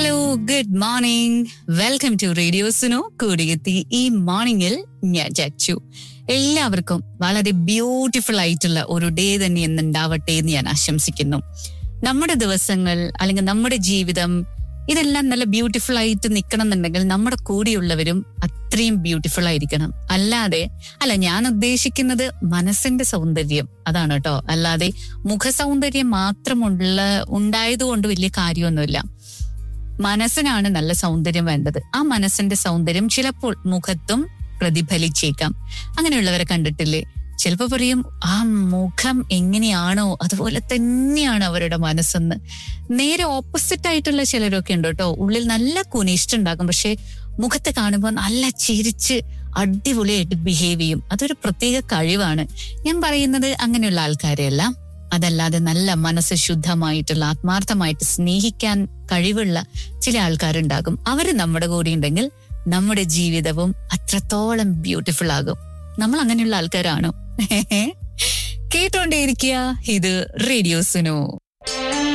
hello good morning welcome to radio Suno കൂടിയെത്തി ഈ മോർണിംഗിൽ ഞാൻ ചച്ചു എല്ലാവർക്കും വളരെ ബ്യൂട്ടിഫുൾ ആയിട്ടുള്ള ഒരു ഡേ തന്നെ ഇന്ന് ഉണ്ടാവട്ടെ എന്ന് ഞാൻ ആശംസിക്കുന്നു നമ്മുടെ ദിവസങ്ങൾ അല്ലെങ്കിൽ നമ്മുടെ ജീവിതം ഇതെല്ലാം നല്ല ബ്യൂട്ടിഫുൾ ആയിട്ട് നിൽക്കണം എന്നുണ്ടെങ്കിൽ നമ്മുടെ കൂടെയുള്ളവരും അത്രയും ബ്യൂട്ടിഫുൾ ആയിരിക്കണം അല്ലാതെ അല്ല ഞാൻ ഉദ്ദേശിക്കുന്നത് മനസ്സിന്റെ സൗന്ദര്യം അതാണ് കേട്ടോ അല്ലാതെ മുഖ സൗന്ദര്യം മാത്രമുള്ള ഉണ്ടായതുകൊണ്ട് വലിയ കാര്യമൊന്നുമില്ല മനസ്സിനാണ് നല്ല സൗന്ദര്യം വേണ്ടത് ആ മനസ്സിന്റെ സൗന്ദര്യം ചിലപ്പോൾ മുഖത്തും പ്രതിഫലിച്ചേക്കാം അങ്ങനെയുള്ളവരെ കണ്ടിട്ടില്ലേ ചിലപ്പോൾ പറയും ആ മുഖം എങ്ങനെയാണോ അതുപോലെ തന്നെയാണ് അവരുടെ മനസ്സെന്ന് നേരെ ഓപ്പോസിറ്റ് ആയിട്ടുള്ള ചിലരൊക്കെ ഉണ്ട് കേട്ടോ ഉള്ളിൽ നല്ല കുനിഷ്ടുണ്ടാകും പക്ഷെ മുഖത്ത് കാണുമ്പോൾ നല്ല ചിരിച്ച് അടിപൊളിയായിട്ട് ബിഹേവ് ചെയ്യും അതൊരു പ്രത്യേക കഴിവാണ് ഞാൻ പറയുന്നത് അങ്ങനെയുള്ള ആൾക്കാരെയല്ല അതല്ലാതെ നല്ല മനസ്സ് ശുദ്ധമായിട്ടുള്ള ആത്മാർത്ഥമായിട്ട് സ്നേഹിക്കാൻ കഴിവുള്ള ചില ആൾക്കാരുണ്ടാകും അവര് നമ്മുടെ കൂടെ ഉണ്ടെങ്കിൽ നമ്മുടെ ജീവിതവും അത്രത്തോളം ബ്യൂട്ടിഫുൾ ആകും നമ്മൾ അങ്ങനെയുള്ള ആൾക്കാരാണോ കേട്ടോണ്ടേയിരിക്കുക ഇത് റേഡിയോ സുനോ